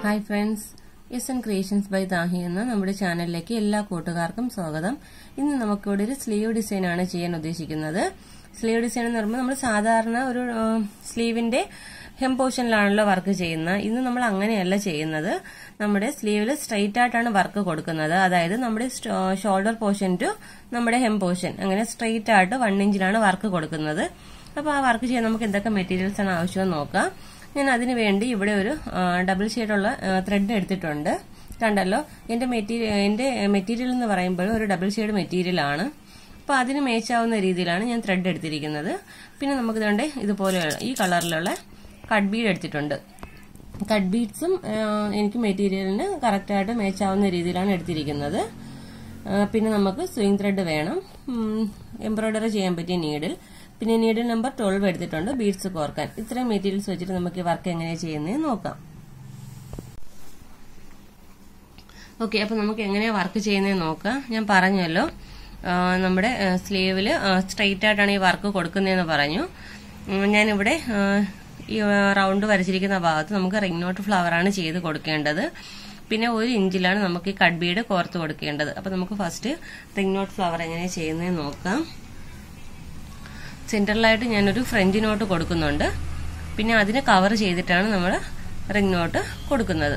hi friends S N creations by Dahi എന്ന നമ്മുടെ ചാനലിലേക്ക് എല്ലാ കൂട്ടുകാർക്കും സ്വാഗതം ഇന്ന് നമുക്കിവിടെ ഒരു സ്ലീവ് ഡിസൈൻ ആണ് ചെയ്യാൻ ഉദ്ദേശിക്കുന്നത് സ്ലീവ് ഡിസൈൻ എന്ന് പറയുമ്പോൾ നമ്മൾ സാധാരണ ഒരു ആ, സ്ലീവിന്റെ ഹെം പോർഷനിലാണല്ലോ വർക്ക് ചെയ്യുന്നത് ഇന്ന് നമ്മൾ അങ്ങനെയല്ല ചെയ്യുന്നത് നമ്മുടെ സ്ലീവിൽ സ്ട്രെയിറ്റ് ആയിട്ടാണ് വർക്ക് കൊടുക്കുന്നത് അതായത് നമ്മുടെ ഷോൾഡർ പോർഷൻ ടു നമ്മുടെ ഹെം പോർഷൻ അങ്ങനെ സ്ട്രെയിറ്റ് ആയിട്ട് വൺ ഇഞ്ചിലാണ് വർക്ക് കൊടുക്കുന്നത് അപ്പോൾ ആ വർക്ക് ചെയ്യാൻ നമുക്ക് എന്തൊക്കെ മെറ്റീരിയൽസ് ആണ് ആവശ്യമെന്ന് നോക്കാം ഞാൻ അതിനു വേണ്ടി ഇവിടെ ഒരു ഡബിൾ ഷെയ്ഡുള്ള ത്രെഡ് എടുത്തിട്ടുണ്ട് കണ്ടല്ലോ എന്റെ മെറ്റീരിയൽ എന്റെ മെറ്റീരിയൽ എന്ന് പറയുമ്പോൾ ഒരു ഡബിൾ ഷെയ്ഡ് മെറ്റീരിയൽ ആണ് അപ്പോൾ അതിന് മേച്ചാവുന്ന രീതിയിലാണ് ഞാൻ ത്രെഡ് എടുത്തിരിക്കുന്നത് പിന്നെ നമുക്ക് ഇതുകൊണ്ട് ഇതുപോലെയുള്ള ഈ കളറിലുള്ള കട്ട് ബീഡ് എടുത്തിട്ടുണ്ട് കട്ട് ബീഡ്സും എനിക്ക് മെറ്റീരിയലിന് കറക്റ്റായിട്ട് മേച്ചാവുന്ന രീതിയിലാണ് എടുത്തിരിക്കുന്നത് ആ, പിന്നെ നമുക്ക് സ്വിങ് ത്രെഡ് വേണം എംബ്രോയ്ഡറി ചെയ്യാൻ പറ്റിയ നീഡിൽ പിന്നെ നീഡിൽ നമ്പർ ട്വൽവ് എടുത്തിട്ടുണ്ട് ബീഡ്സ് കോർക്കാൻ ഇത്രയും മെറ്റീരിയൽസ് വെച്ചിട്ട് നമുക്ക് ഈ വർക്ക് എങ്ങനെയാണ് ചെയ്യുന്നത് നോക്കാം ഓക്കെ അപ്പോൾ നമുക്ക് എങ്ങനെയാണ് വർക്ക് ചെയ്യുന്നത് നോക്കാം ഞാൻ പറഞ്ഞല്ലോ ആ, നമ്മുടെ സ്ലീവിൽ സ്ട്രെയിറ്റ് ആയിട്ടാണ് ഈ വർക്ക് കൊടുക്കുന്നതെന്ന് പറഞ്ഞു ഉം, ഞാനിവിടെ ആ, ഈ റൗണ്ട് വരച്ചിരിക്കുന്ന ഭാഗത്ത് നമുക്ക് റിംഗ് നോട്ട് ഫ്ലവർ ആണ് ചെയ്ത് കൊടുക്കേണ്ടത് പിന്നെ ഒരു ഇഞ്ചിലാണ് നമുക്ക് ഈ കട്ട് ബീഡ് കോർത്ത് കൊടുക്കേണ്ടത് അപ്പോൾ നമുക്ക് ഫസ്റ്റ് റിംഗ് നോട്ട് ഫ്ലവർ എങ്ങനെയാണ് ചെയ്യുന്നത് നോക്കാം സെൻറ്ററിലായിട്ട് ഞാനൊരു ഫ്രഞ്ച് നോട്ട് കൊടുക്കുന്നുണ്ട് പിന്നെ അതിനെ കവർ ചെയ്തിട്ടാണ് നമ്മൾ റിംഗ് നോട്ട് കൊടുക്കുന്നത്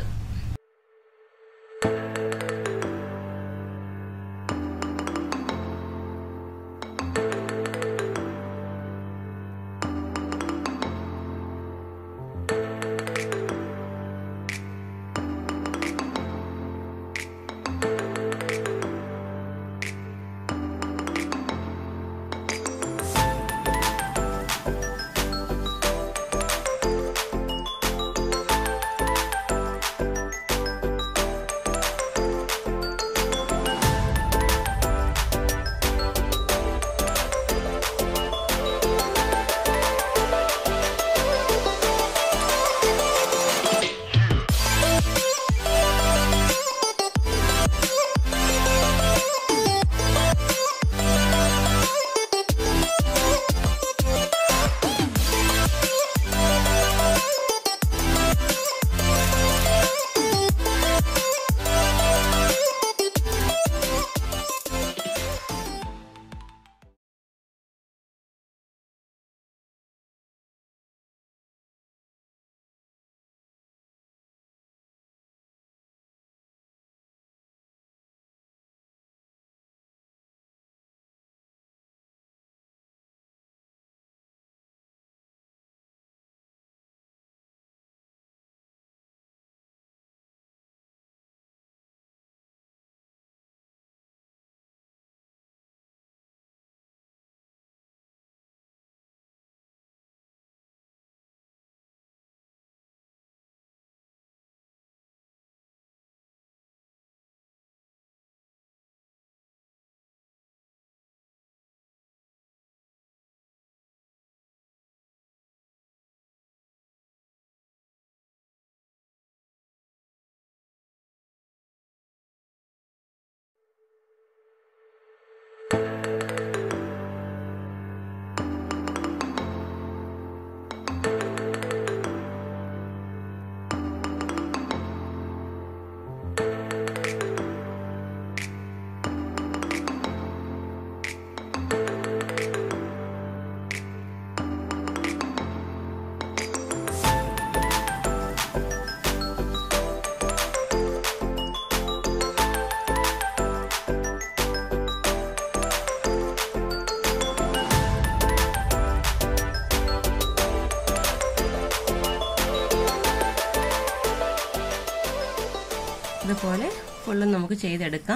ഇതുപോലെ ഫുള്ളും നമുക്ക് ചെയ്തെടുക്കാം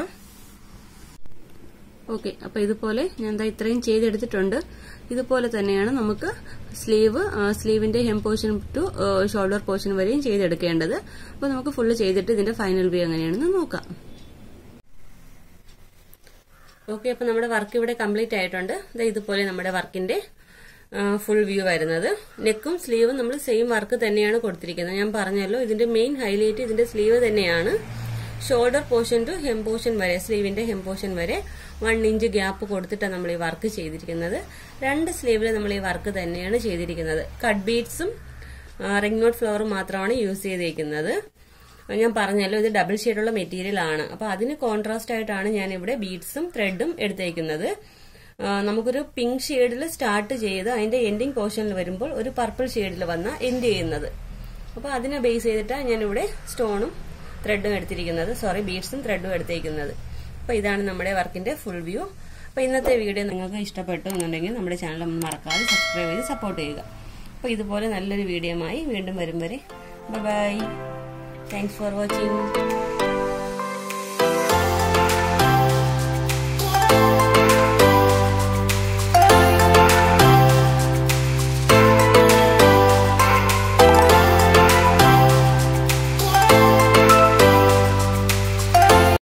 ഓക്കെ അപ്പൊ ഇതുപോലെ ഞാൻ എന്താ ഇത്രയും ചെയ്തെടുത്തിട്ടുണ്ട് ഇതുപോലെ തന്നെയാണ് നമുക്ക് സ്ലീവ് സ്ലീവിന്റെ hem portion to shoulder portion വരെയും ചെയ്തെടുക്കേണ്ടത് അപ്പൊ നമുക്ക് ഫുള്ള് ചെയ്തിട്ട് ഇതിന്റെ ഫൈനൽ വ്യൂ എങ്ങനെയാണെന്ന് നോക്കാം ഓക്കെ അപ്പൊ നമ്മുടെ വർക്ക് ഇവിടെ കംപ്ലീറ്റ് ആയിട്ടുണ്ട് ദാ ഇതുപോലെ നമ്മുടെ വർക്കിന്റെ ഫുൾ വ്യൂ വരുന്നത് നെക്കും സ്ലീവും നമ്മൾ സെയിം വർക്ക് തന്നെയാണ് കൊടുത്തിരിക്കുന്നത് ഞാൻ പറഞ്ഞല്ലോ ഇതിന്റെ മെയിൻ ഹൈലൈറ്റ് ഇതിന്റെ സ്ലീവ് തന്നെയാണ് shoulder portion to hem portion വരെ സ്ലീവിന്റെ ഹെം പോർഷൻ വരെ വൺ ഇഞ്ച് ഗ്യാപ്പ് കൊടുത്തിട്ടാണ് നമ്മൾ ഈ വർക്ക് ചെയ്തിരിക്കുന്നത് രണ്ട് സ്ലീവിൽ നമ്മൾ ഈ വർക്ക് തന്നെയാണ് ചെയ്തിരിക്കുന്നത് കട്ട് ബീഡ്സും റിംഗ് നോട്ട് ഫ്ലവറും മാത്രമാണ് യൂസ് ചെയ്തിരിക്കുന്നത് ഞാൻ പറഞ്ഞല്ലോ ഇത് ഡബിൾ ഷെയ്ഡുള്ള മെറ്റീരിയൽ ആണ് അപ്പോൾ അതിന് കോൺട്രാസ്റ്റ് ആയിട്ടാണ് ഞാൻ ഇവിടെ ബീഡ്സും ത്രെഡും എടുത്തേക്കുന്നത് ആ, നമുക്കൊരു പിങ്ക് ഷെയ്ഡിൽ സ്റ്റാർട്ട് ചെയ്ത് അതിന്റെ എൻഡിങ് പോർഷനിൽ വരുമ്പോൾ ഒരു പർപ്പിൾ ഷെയ്ഡിൽ വന്ന എൻഡ് ചെയ്യുന്നത് അപ്പോൾ അതിനെ ബേസ് ചെയ്തിട്ടാണ് ഞാൻ ഇവിടെ സ്റ്റോണും ത്രെഡും എടുത്തിരിക്കുന്നത് സോറി ബീഡ്സും ത്രെഡും എടുത്തേക്കുന്നത് അപ്പോൾ ഇതാണ് നമ്മുടെ വർക്കിന്റെ ഫുൾ വ്യൂ അപ്പോൾ ഇന്നത്തെ വീഡിയോ നിങ്ങൾക്ക് ഇഷ്ടപ്പെട്ടു എന്നുണ്ടെങ്കിൽ നമ്മുടെ ചാനൽ ഒന്ന് മറക്കാതെ സബ്സ്ക്രൈബ് ചെയ്ത് സപ്പോർട്ട് ചെയ്യുക അപ്പോൾ ഇതുപോലെ നല്ലൊരു വീഡിയോയുമായി വീണ്ടും വരും വരെ ബൈ താങ്ക്സ് ഫോർ വാച്ചിങ്